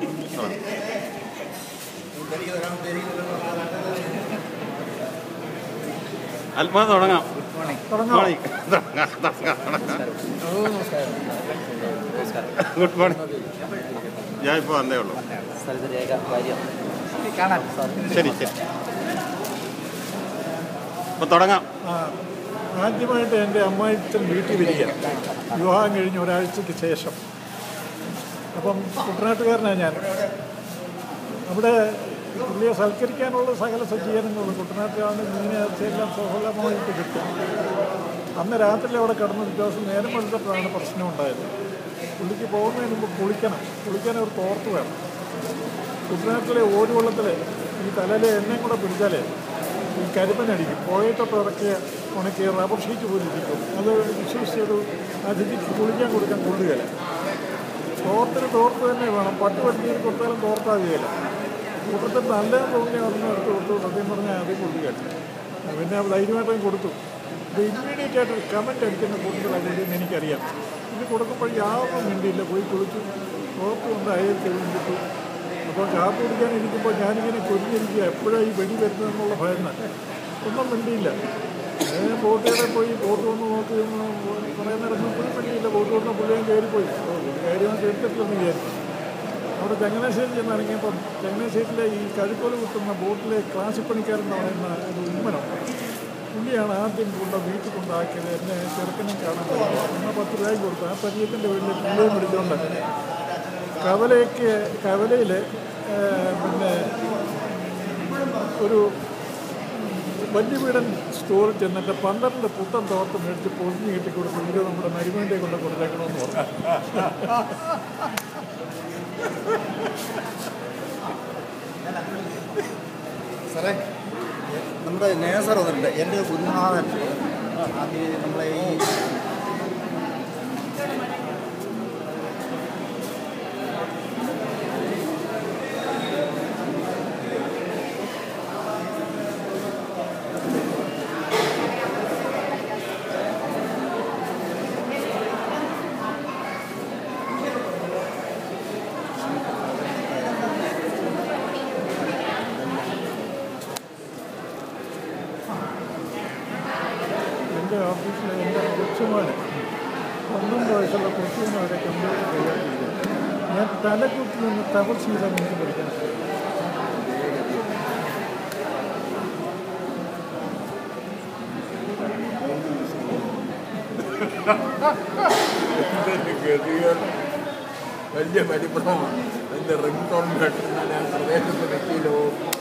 ആത്മാ തുടങ്ങാം തുടങ്ങാം മോർണിംഗ് തുടങ്ങാം തുടങ്ങാം തുടങ്ങാം ഗുഡ് മോർണിംഗ് ഞാൻ ഇപ്പോൾ വന്നേ ഉള്ളൂ സ്ഥലത്ത് രേഖ കാര്യം കാണാൻ ശരി ശരി അപ്പോൾ തുടങ്ങാം ആ, ആദ്യമായിട്ട് എൻ്റെ അമ്മായിച്ചൻ വീട്ടിൽ വരിക വിവാഹം കഴിഞ്ഞ് ഒരാഴ്ചയ്ക്ക് ശേഷം അപ്പം കുട്ടനാട്ടുകാരനാണ് ഞാൻ അവിടെ പുള്ളിയെ സൽക്കരിക്കാനുള്ള സകല സജ്ജീകരണങ്ങളും കുട്ടനാട്ടിലാണ് മീന് ഇറച്ചിയെല്ലാം സുലഭമായിട്ട് കിട്ടും അന്ന് രാത്രി അവിടെ കടന്ന ദിവസം നേരം വെളുത്തിട്ടാണ് പ്രശ്നം ഉണ്ടായത് പുള്ളിക്ക് പോകുന്നതിന് മുമ്പ് കുളിക്കണം കുളിക്കാൻ ഒരു തോർത്ത് വേണം കുട്ടനാട്ടിലെ ഓരുവെള്ളത്തിൽ ഈ തലയിലെ എണ്ണയും കൂടെ പിടിച്ചാലേ ഈ കരിപ്പനടിക്കും പുഴയത്തൊട്ട് ഇറക്കിയ ഉണക്കിയ റബ്ബർ ഷീറ്റ് പോലെ ഇരിക്കും അത് വിശ്വസിച്ചൊരു അതിഥിക്ക് കുളിക്കാൻ കൊടുക്കാൻ കൊള്ളുകയില്ല തോർത്തിന് തോർത്ത് തന്നെ വേണം പട്ട് പട്ടിയിൽ കൊടുത്താലും തോർത്താകുകയില്ല കൂട്ടത്തിൽ നല്ല തോന്നി അതൊന്നും എടുത്ത് കൊടുത്തു സത്യം പറഞ്ഞാൽ അത് കൊള്ളുകയില്ല പിന്നെ ധൈര്യമായിട്ടും കൊടുത്തു ഇത് ഇമ്മീഡിയറ്റ് ആയിട്ട് കമൻറ്റ് അടിക്കുന്ന കൂട്ടത്തിലാകുമെന്ന് എനിക്കറിയാം ഇത് കൊടുക്കുമ്പോൾ യാതൊന്നും മിണ്ടിയില്ല പോയി കുളിച്ചു തോർത്ത് കൊണ്ട് അയൽ തെളിഞ്ഞിട്ടു അപ്പോൾ കാപ്പ് കുടിക്കാൻ ഇരിക്കുമ്പോൾ ഞാനിങ്ങനെ കൊരിഞ്ഞിരിക്കുക എപ്പോഴാണ് ഈ വെടി വരുന്നതെന്നുള്ള ഭയന്ന് ഒന്നും മിണ്ടിയില്ല ഞാൻ ബോട്ടുകാരെ പോയി ബോട്ട് വന്ന് നോക്കി ഒന്ന് കുറേ നേരം ഒന്നും മിണ്ടിയില്ല ബോട്ട് വന്ന പുള്ളിയും കയറിപ്പോയി കാര്യമായിട്ട് എടുത്തിട്ടില്ലെന്ന് വിചാരിച്ചു അവിടെ ചങ്ങനാശ്ശേരി ചെന്ന് ഇറങ്ങിയപ്പം ചങ്ങനാശ്ശേരിയിലെ ഈ കഴുക്കോല് കുത്തുന്ന ബോട്ടിലെ ക്ലാസ്സിപ്പണിക്കാരൻ എന്ന് പറയുന്ന ഒരു ഉമ്മനുണ്ട് പുള്ളിയാണ് ആദ്യം കൊണ്ട് വീട്ടിൽ കൊണ്ടാക്കിയത് എന്നെ ചെറുക്കനും കാണാൻ പറ്റും എന്നാൽ പത്ത് രൂപയ്ക്ക് കൊടുത്തു ആ പരിചയത്തിൻ്റെ വീട്ടിൽ പുള്ളിയും പിടിച്ചുകൊണ്ട് കവലയ്ക്ക് കവലയിൽ പിന്നെ ഒരു വലിയ വീടൻ സ്റ്റോറിൽ ചെന്നിട്ട് പന്ത്രണ്ട് പുത്തൻ തോർത്ത് മേടിച്ച് പൊതിഞ്ഞ് കെട്ടി കൊടുത്തു ഇത് നമ്മുടെ മരുമേൻ്റെ കൊണ്ട് കൊടുത്തേക്കണമെന്ന് പറഞ്ഞു സാറേ നമ്മുടെ നേസർ വന്നിട്ടുണ്ട് എൻ്റെ ഗുരുനാഥൻ അത് നമ്മളെ ഈ എൻ്റെ ഓഫീസിൽ എൻ്റെ കൊച്ചുമോന് പന്ത്രണ്ട് വയസ്സുള്ള കൊച്ചുമോനെ വരെ കമ്പ്യൂട്ടർ കൈകാര്യം ഞാൻ തലക്കുത്തിൽ നിന്ന് തപസ് ചെയ്താണ് എനിക്ക് പഠിക്കാൻ സാധിക്കും വലിയ പരിഭ്രമമാണ് എൻ്റെ റിംഗ് ടോൺ കേട്ടിരുന്നാൽ ഞാൻ പ്രദേശത്ത് വെക്കിയില്ലോ